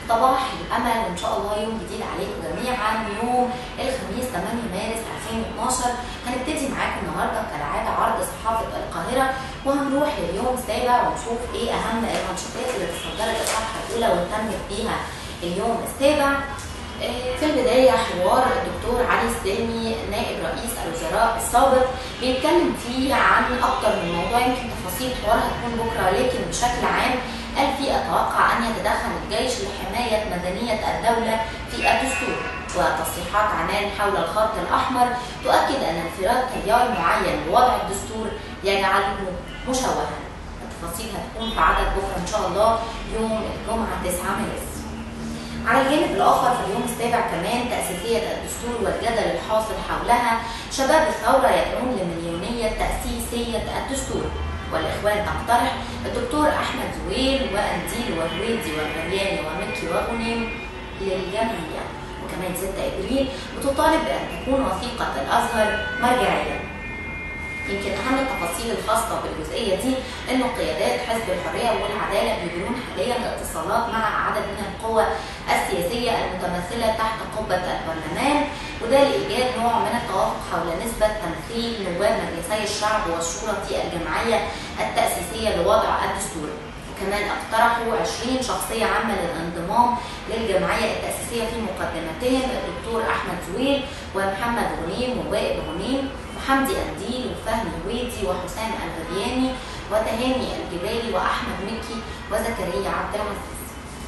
صباح الامل وان شاء الله يوم جديد عليكم جميعا يوم الخميس 8 مارس 2012 هنبتدي معاكم النهارده كالعاده عرض صحافه القاهره وهنروح لليوم السابع ونشوف ايه اهم المنشطات اللي تصدرت الصفحه الاولى واهتمت بيها اليوم السابع في البداية حوار الدكتور علي السامي نائب رئيس الوزراء السابق بيتكلم فيه عن أكتر من موضوع يمكن تفاصيل الحوار هتكون بكرة لكن بشكل عام قال فيه أتوقع أن يتدخل الجيش لحماية مدنية الدولة في الدستور وتصريحات عنان حول الخط الأحمر تؤكد أن انفراد تيار معين بوضع الدستور يجعله مشوها التفاصيل هتكون في عدد بكرة إن شاء الله يوم الجمعة 9 مارس على الجانب الآخر في اليوم السابع كمان تأسيسية الدستور والجدل الحاصل حولها شباب الثورة يدعون لمليونية تأسيسية الدستور والإخوان تقترح الدكتور أحمد زويل وأنديل وهويدي والغرياني ومكي وغنيم للجمعية وكمان 6 إبريل بتطالب بأن تكون وثيقة الأزهر مرجعية يمكن اهم التفاصيل الخاصه بالجزئيه دي انه قيادات حزب الحريه والعداله بيجرون حاليا اتصالات مع عدد من القوى السياسيه المتمثله تحت قبه البرلمان وده لايجاد نوع من التوافق حول نسبه تمثيل نواب مجلسي الشعب والشورى في الجمعيه التاسيسيه لوضع الدستور وكمان اقترحوا 20 شخصيه عامه للانضمام للجمعيه التاسيسيه في مقدمتهم الدكتور احمد زويل ومحمد غنيم ووائل غنيم وحمدي قنديل وفهمي هويدي وحسام الغرياني وتهاني الجبالي واحمد مكي وزكريا عبد العزيز.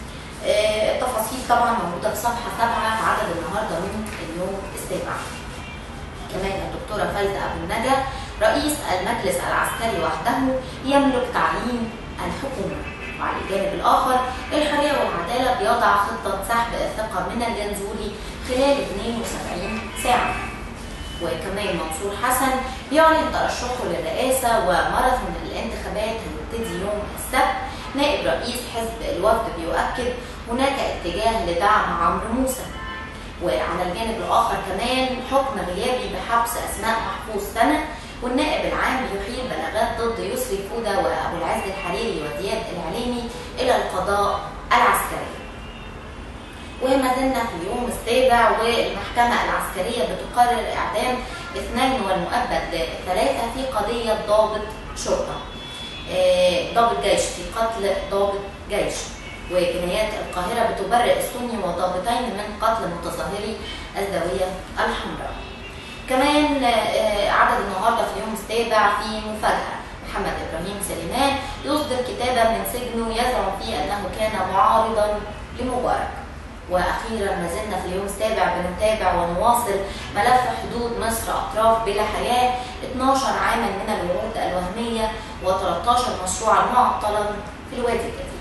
آه التفاصيل طبعا موجوده في صفحه سبعه في عدد النهارده من اليوم السابع. كمان الدكتوره فايزه ابو النجا رئيس المجلس العسكري وحده يملك تعيين الحكومه. وعلى الجانب الاخر الحريه والعداله بيضع خطه سحب الثقه من الجنزوري خلال 72 ساعه. وكمان منصور حسن بيعلن ترشحه للرئاسة وماراثون الانتخابات هيبتدي يوم السبت نائب رئيس حزب الوفد بيؤكد هناك اتجاه لدعم عمرو موسى وعلى الجانب الآخر كمان حكم غيابي بحبس أسماء محفوظ سنة والنائب العام بيحيل بلاغات ضد يسري فودة وأبو العز الحريري وزياد العليمي إلى القضاء العسكري وما زلنا في اليوم السابع والمحكمة العسكرية بتقرر إعدام اثنين والمؤبد ثلاثة في قضية ضابط شرطة ضابط جيش في قتل ضابط جيش وجنايات القاهرة بتبرئ السني وضابطين من قتل متظاهري الزاوية الحمراء كمان عدد النهاردة في اليوم السابع في مفاجأة محمد إبراهيم سليمان يصدر كتابا من سجنه يزعم فيه أنه كان معارضا لمبارك واخيرا ما زلنا في اليوم السابع بنتابع ونواصل ملف حدود مصر اطراف بلا حياه 12 عاما من الوعود الوهميه و13 مشروعا معطلا في الوادي الجديد.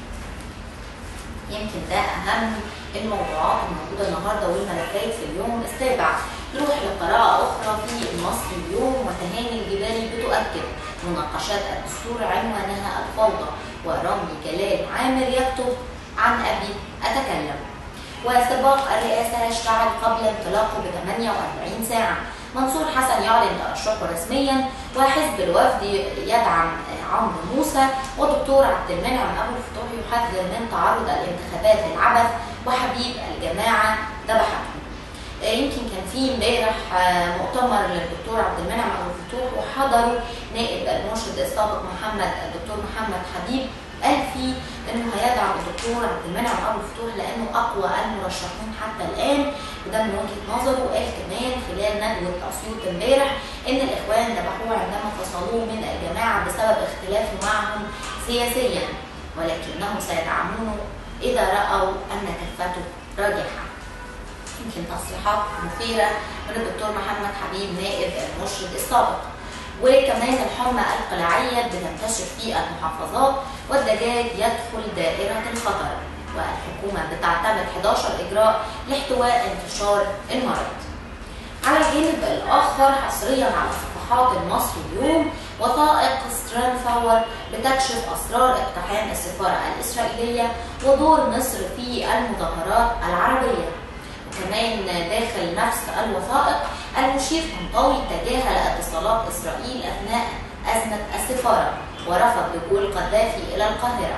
يمكن ده اهم الموضوعات الموجوده النهارده والملفات في اليوم السابع. نروح لقراءة أخرى في المصري اليوم وتهاني الجبالي بتؤكد مناقشات الدستور عنوانها الفوضى ورامي جلال عامر يكتب عن أبي أتكلم وسباق الرئاسة يشتعل قبل انطلاقه ب 48 ساعة منصور حسن يعلن ترشحه رسميا وحزب الوفد يدعم عمرو موسى ودكتور عبد المنعم ابو الفتوح يحذر من تعرض الانتخابات للعبث وحبيب الجماعه ذبحته. يمكن كان في امبارح مؤتمر للدكتور عبد المنعم ابو الفتوح وحضره نائب المرشد السابق محمد الدكتور محمد حبيب قال فيه انه هيدعم الدكتور عبد المنعم ابو الفتوح لانه اقوى المرشحين حتى الان وده من وجهه نظره وقال كمان خلال ندوه اسيوط امبارح ان الاخوان ذبحوه عندما فصلوه من الجماعه بسبب اختلافه معهم سياسيا ولكنهم سيدعمونه اذا راوا ان كفته راجحه. يمكن تصريحات مثيره من الدكتور محمد حبيب نائب المرشد السابق. وكمان الحمى القلاعية بتنتشر في المحافظات والدجاج يدخل دائرة الخطر والحكومة بتعتمد 11 إجراء لاحتواء انتشار المرض على الجانب الآخر حصريا على صفحات المصري اليوم وثائق ستران فاور بتكشف أسرار اقتحام السفارة الإسرائيلية ودور مصر في المظاهرات العربية وكمان داخل نفس الوثائق المشير طنطاوي تجاهل اتصالات اسرائيل اثناء ازمه السفاره ورفض دخول قذافي الى القاهره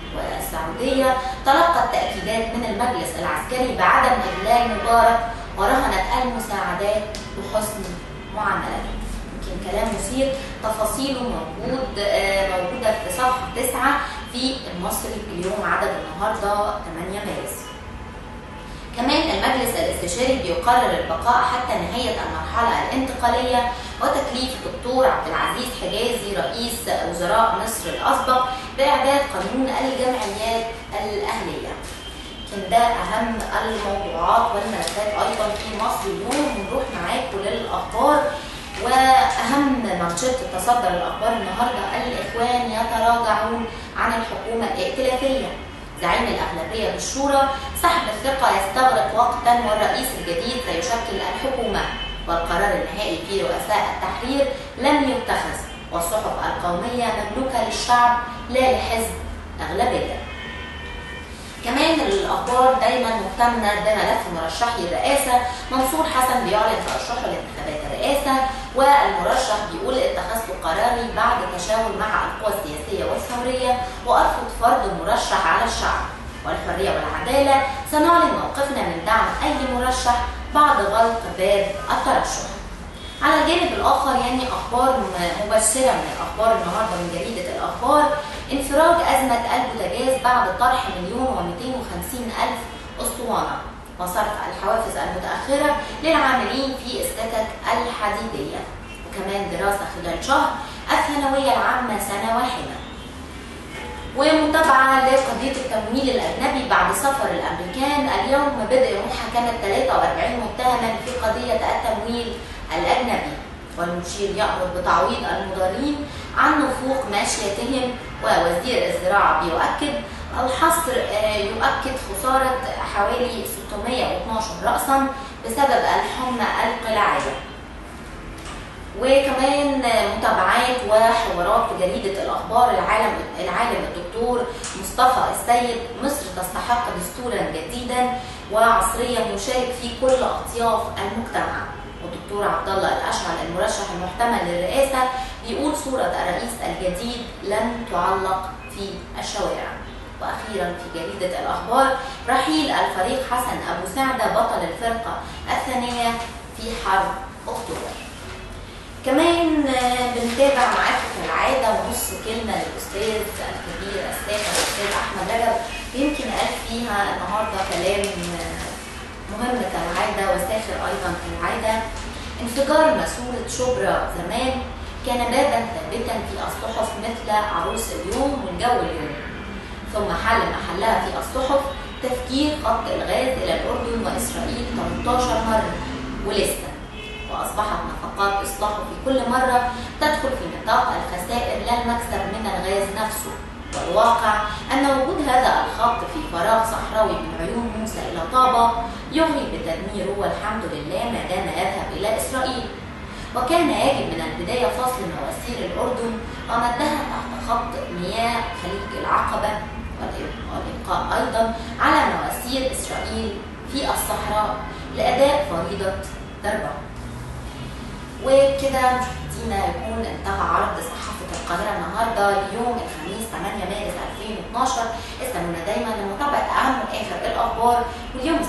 والسعودية تلقت تأكيدات من المجلس العسكري بعدم إذلال مبارك ورهنت المساعدات بحسن معاملته يمكن كلام مثير تفاصيله موجود آه، موجودة في صفحة 9 في المصري اليوم عدد النهارده 8 مارس كمان المجلس الاستشاري بيقرر البقاء حتى نهاية المرحلة الانتقالية وتكليف الدكتور عبد العزيز حجازي رئيس وزراء مصر الأسبق بإعداد قانون الجمعيات الأهلية يمكن ده أهم الموضوعات والملفات أيضا في مصر اليوم ونروح معاكم للأخبار واهم منشط تصدر الاخبار النهارده الاخوان يتراجعون عن الحكومه الائتلافيه زعيم الاغلبيه بالشورى سحب الثقه يستغرق وقتا والرئيس الجديد سيشكل الحكومه والقرار النهائي في رؤساء التحرير لم يتخذ والصحف القوميه مملوكه للشعب لا لحزب اغلبيه كمان الاخبار دايما مهتمه بملف مرشحي الرئاسه منصور حسن بيعلن ترشحه لانتخابات الرئاسه والمرشح بيقول اتخذت قراري بعد تشاور مع القوى السياسيه والثوريه وارفض فرض مرشح على الشعب والحريه والعداله سنعلن موقفنا من دعم اي مرشح بعد غلق باب الترشح على الجانب الاخر يعني اخبار مبشره من الاخبار النهارده من جريده الاخبار انفراج ازمه البوتاجاز بعد طرح مليون و250 الف اسطوانه وصرف الحوافز المتاخره للعاملين في السكك الحديديه وكمان دراسه خلال شهر الثانويه العامه سنه واحده ومتابعة لقضية التمويل الأجنبي بعد سفر الأمريكان اليوم بدء محاكمة 43 متهما في قضية التمويل الأجنبي والمشير يأمر بتعويض المضارين عن نفوق ماشيتهم ووزير الزراعة بيؤكد الحصر يؤكد خسارة حوالي 612 رأسا بسبب الحمى القلاعية وكمان متابعات وحوارات في جريدة الأخبار العالم العالم الدكتور مصطفى السيد مصر تستحق دستورا جديدا وعصريا يشارك فيه كل أطياف المجتمع والدكتور عبد الله الأشعل المرشح المحتمل للرئاسة بيقول صورة الرئيس الجديد لن تعلق في الشوارع واخيرا في جريده الاخبار رحيل الفريق حسن ابو سعده بطل الفرقه الثانيه في حرب اكتوبر كمان بنتابع معاكم كالعاده ونص كلمه للاستاذ الكبير الساخر الاستاذ احمد رجب يمكن قال فيها النهارده كلام مهم كالعاده وساخر ايضا كالعاده انفجار ماسوره شبرا زمان كان بابا ثابتا في الصحف مثل عروس اليوم والجو اليوم ثم حل محلها في الصحف تفجير خط الغاز إلى الأردن وإسرائيل 13 مرة ولسه وأصبحت نفقات إصلاحه في كل مرة تدخل في نطاق الخسائر لا المكسب من الغاز نفسه والواقع أن وجود هذا الخط في فراغ صحراوي من عيون موسى إلى طابة يغري بتدميره والحمد لله ما دام يذهب إلى إسرائيل وكان يجب من البداية فصل مواسير الأردن ومدها تحت خط مياه خليج العقبة والإبقاء أيضا على مواسير إسرائيل في الصحراء لأداء فريضة ضربة وكده مشاهدينا يكون انتهى عرض صحافة القاهرة النهاردة اليوم الخميس 8 مارس 2012 استنونا دايما لمتابعة أهم وآخر الأخبار واليوم